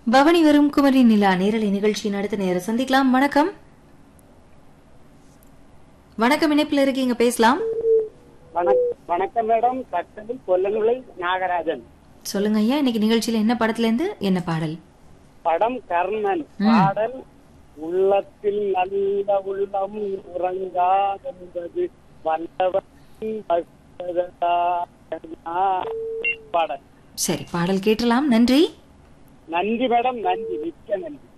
பவனி வரும் குமரி நிலா நேரலை நிகழ்ச்சியின் அடுத்த நேரம் சந்திக்கலாம் வணக்கம் வணக்கம் இணைப்பில் இருக்கீங்க பேசலாம் வணக்- வணக்கம் மேடம் கட்டளை கொல்லனுலை நாகராஜன் சொல்லுங்க ஐயா இன்னைக்கு நிகழ்ச்சியில என்ன படத்துல இருந்து என்ன பாடல் படம் கர்ணன் பாடல் உள்ளத்தில் நல்ல உள்ளம் உறங்காதென்பது வல்லவன் பக்ததா பாடல் சரி பாடல் கேட்டலாம் நன்றி நன்றி மேடம் நன்றி மிக்க நன்றி